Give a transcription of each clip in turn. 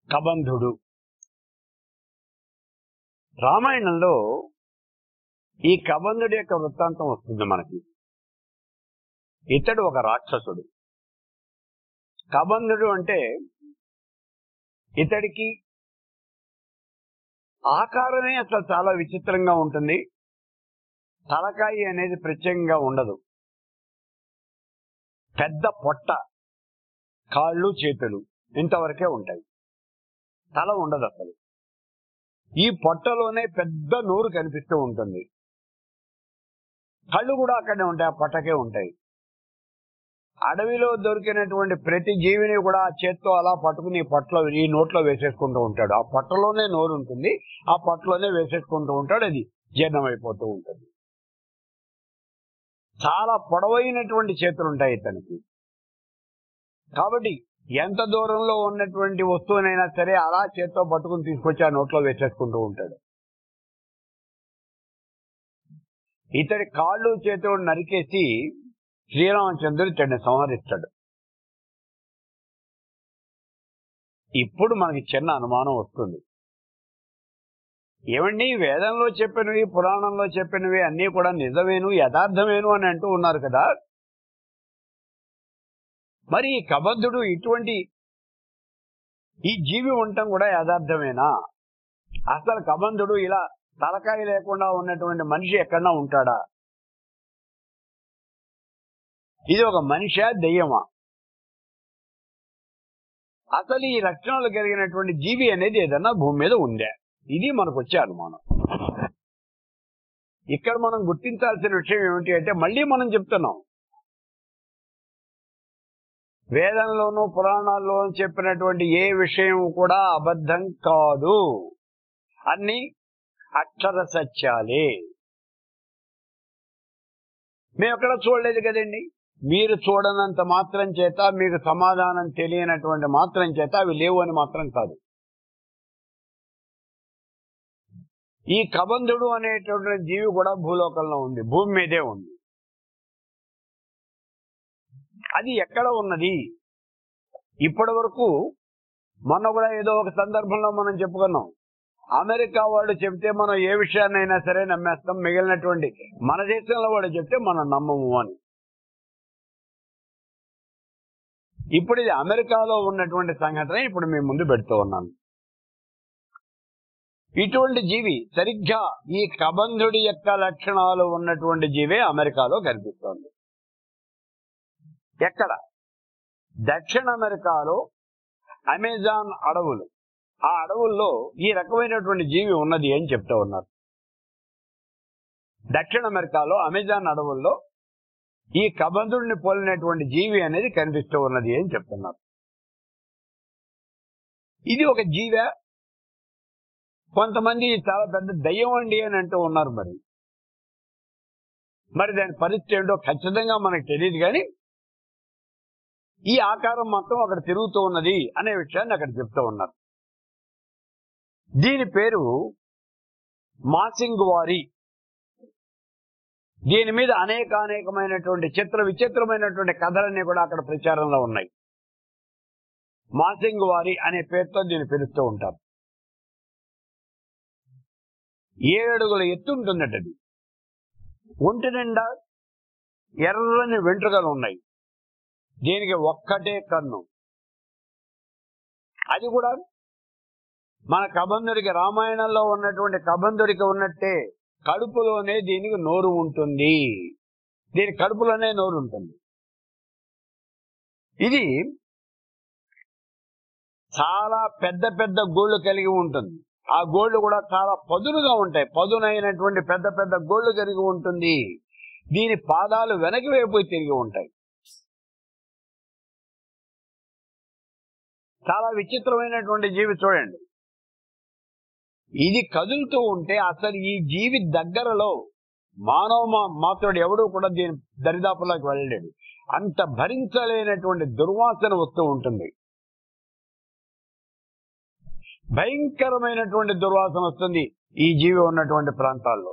కబంధుడు రామాయణంలో ఈ కబంధుడి యొక్క వృత్తాంతం వస్తుంది మనకి ఇతడు ఒక రాక్షసుడు కబంధుడు అంటే ఇతడికి ఆకారమే అసలు చాలా విచిత్రంగా ఉంటుంది తలకాయి అనేది ప్రత్యేకంగా ఉండదు పెద్ద పొట్ట కాళ్ళు చేతులు ఇంతవరకే ఉంటాయి తల ఉండదు అసలు ఈ పొట్టలోనే పెద్ద నోరు కనిపిస్తూ ఉంటుంది కళ్ళు కూడా అక్కడే ఉంటాయి ఆ పొట్టకే ఉంటాయి అడవిలో దొరికినటువంటి ప్రతి జీవిని కూడా ఆ చేత్తో అలా పట్టుకుని ఈ పొట్టలో ఈ నోట్లో వేసేసుకుంటూ ఉంటాడు ఆ పొట్టలోనే నోరు ఉంటుంది ఆ పొట్టలోనే వేసేసుకుంటూ ఉంటాడు అది జీర్ణమైపోతూ ఉంటుంది చాలా పొడవైనటువంటి చేతులు ఉంటాయి ఇతనికి కాబట్టి ఎంత దూరంలో ఉన్నటువంటి వస్తువునైనా సరే అలా చేత్తో పట్టుకుని తీసుకొచ్చి ఆ నోట్లో వేసేసుకుంటూ ఉంటాడు ఇతడి కాళ్ళు చేతులు నరికేసి శ్రీరామచంద్రుడు ఇతడిని సంహరిస్తాడు ఇప్పుడు మనకి చిన్న అనుమానం వస్తుంది ఏమండి వేదంలో చెప్పినవి పురాణంలో చెప్పినవి అన్నీ కూడా నిజమేను యథార్థమేను అని అంటూ ఉన్నారు కదా మరి ఈ కబద్ధుడు ఇటువంటి ఈ జీవి ఉండటం కూడా యథార్థమేనా అసలు కబంధుడు ఇలా తలకాయ లేకుండా ఉన్నటువంటి మనిషి ఎక్కడన్నా ఉంటాడా ఇది ఒక మనిషా దెయ్యమా అసలు ఈ లక్షణాలు కలిగినటువంటి జీవి అనేది ఏదన్నా భూమి మీద ఉందే ఇది మనకు వచ్చే అనుమానం ఇక్కడ మనం గుర్తించాల్సిన విషయం ఏమిటి అంటే మళ్ళీ మనం చెప్తున్నాం వేదంలోనూ పురాణాల్లోనూ చెప్పినటువంటి ఏ విషయం కూడా అబద్ధం కాదు అన్ని అక్షర సత్యాలే మేము ఎక్కడ చూడలేదు కదండి మీరు చూడనంత మాత్రం చేత మీకు సమాధానం తెలియనటువంటి మాత్రం చేత అవి లేవు అని మాత్రం కాదు ఈ కబంధుడు అనేటువంటి జీవి కూడా భూలోకంలో ఉంది భూమి మీదే ఉంది అది ఎక్కడ ఉన్నది ఇప్పటి వరకు మొన్న కూడా ఏదో ఒక సందర్భంలో మనం చెప్పుకున్నాం అమెరికా వాడు చెప్తే మనం ఏ విషయాన్నైనా సరే నమ్మేస్తాం మిగిలినటువంటి మన దేశంలో వాడు చెప్తే మనం నమ్మము అని ఇప్పుడు ఇది అమెరికాలో ఉన్నటువంటి సంఘటన ఇప్పుడు మీ ముందు పెడుతూ ఉన్నాను ఇటువంటి జీవి సరిగ్గా ఈ కబంధుడి యొక్క లక్షణాలు ఉన్నటువంటి జీవే అమెరికాలో కనిపిస్తోంది ఎక్కడ దక్షిణ అమెరికాలో అమెజాన్ అడవులు ఆ అడవుల్లో ఈ రకమైనటువంటి జీవి ఉన్నది అని చెప్తూ ఉన్నారు దక్షిణ అమెరికాలో అమెజాన్ అడవుల్లో ఈ కబంధుడిని పోలినటువంటి జీవి అనేది కనిపిస్తూ ఉన్నది అని చెప్తున్నారు ఇది ఒక జీవ కొంతమంది చాలా పెద్ద దయ్యం అండి అని అంటూ ఉన్నారు మరి మరి దాని పరిస్థితి ఏంటో ఖచ్చితంగా మనకు తెలియదు కానీ ఈ ఆకారం మొత్తం అక్కడ తిరుగుతూ ఉన్నది అనే విషయాన్ని అక్కడ చెప్తూ ఉన్నారు దీని పేరు మాసింగ్వారి దీని మీద అనేక అనేకమైనటువంటి చిత్ర విచిత్రమైనటువంటి కథలన్నీ కూడా అక్కడ ప్రచారంలో ఉన్నాయి మాసింగ్వారి అనే పేరుతో దీన్ని పిలుస్తూ ఉంటారు ఏడుగుల ఎత్తు ఉంటుందట అది ఒంటి నిండా ఎర్రని వెంట్రుకలు ఉన్నాయి దీనికి ఒక్కటే కన్ను అది కూడా మన కబంధుడికి రామాయణంలో ఉన్నటువంటి కబంధుడికి ఉన్నట్టే కడుపులోనే దీనికి నోరు ఉంటుంది దీని కడుపులోనే నోరు ఉంటుంది ఇది చాలా పెద్ద పెద్ద గోళ్లు కలిగి ఉంటుంది ఆ గోళ్లు కూడా చాలా పదునుగా ఉంటాయి పదునైనటువంటి పెద్ద పెద్ద గోళ్లు కలిగి ఉంటుంది దీని పాదాలు వెనక్కి వైపు తిరిగి ఉంటాయి చాలా విచిత్రమైనటువంటి జీవి చూడండి ఇది కదులుతూ ఉంటే అసలు ఈ జీవి దగ్గరలో మానవ మా- మాత్రుడు ఎవడూ కూడా దీని దరిదాపులోకి వెళ్ళలేడు అంత భరించలేనటువంటి దుర్వాసన వస్తూ ఉంటుంది భయంకరమైనటువంటి దుర్వాసన వస్తుంది ఈ జీవి ఉన్నటువంటి ప్రాంతాల్లో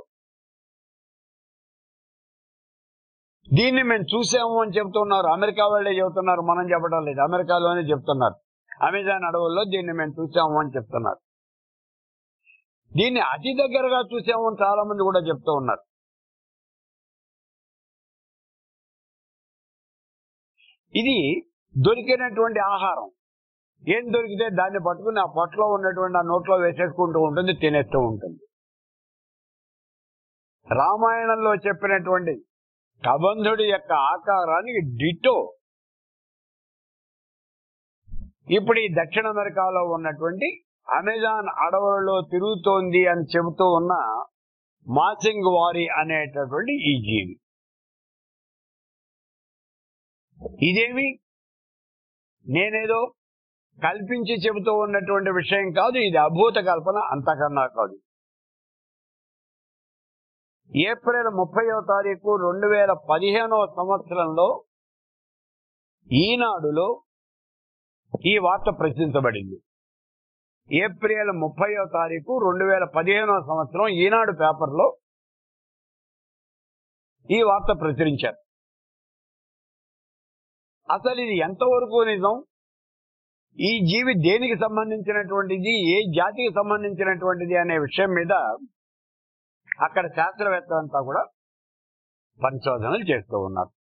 దీన్ని మేము చూసాము అని చెప్తున్నారు అమెరికా వాళ్ళే చెబుతున్నారు మనం చెప్పడం లేదు అమెరికాలోనే చెప్తున్నారు అమెజాన్ అడవుల్లో దీన్ని మేము చూసాము అని చెప్తున్నారు దీన్ని అతి దగ్గరగా చూసాము అని చాలా మంది కూడా చెప్తూ ఉన్నారు ఇది దొరికినటువంటి ఆహారం ఏం దొరికితే దాన్ని పట్టుకుని ఆ పొట్టలో ఉన్నటువంటి ఆ నోట్లో వేసేసుకుంటూ ఉంటుంది తినేస్తూ ఉంటుంది రామాయణంలో చెప్పినటువంటి కబంధుడి యొక్క ఆకారానికి డిటో ఇప్పుడు ఈ దక్షిణ అమెరికాలో ఉన్నటువంటి అమెజాన్ అడవులలో తిరుగుతోంది అని చెబుతూ ఉన్న మాసింగ్ వారి అనేటటువంటి ఈ జీవి ఇదేమి నేనేదో కల్పించి చెబుతూ ఉన్నటువంటి విషయం కాదు ఇది అభూత కల్పన అంతకన్నా కాదు ఏప్రిల్ ముప్పయో తారీఖు రెండు వేల పదిహేనవ సంవత్సరంలో ఈనాడులో ఈ వార్త ప్రచురించబడింది ఏప్రిల్ ముప్పయో తారీఖు రెండు వేల పదిహేనవ సంవత్సరం ఈనాడు పేపర్లో ఈ వార్త ప్రచురించారు అసలు ఇది ఎంతవరకు నిజం ఈ జీవి దేనికి సంబంధించినటువంటిది ఏ జాతికి సంబంధించినటువంటిది అనే విషయం మీద అక్కడ శాస్త్రవేత్తలంతా కూడా పరిశోధనలు చేస్తూ ఉన్నారు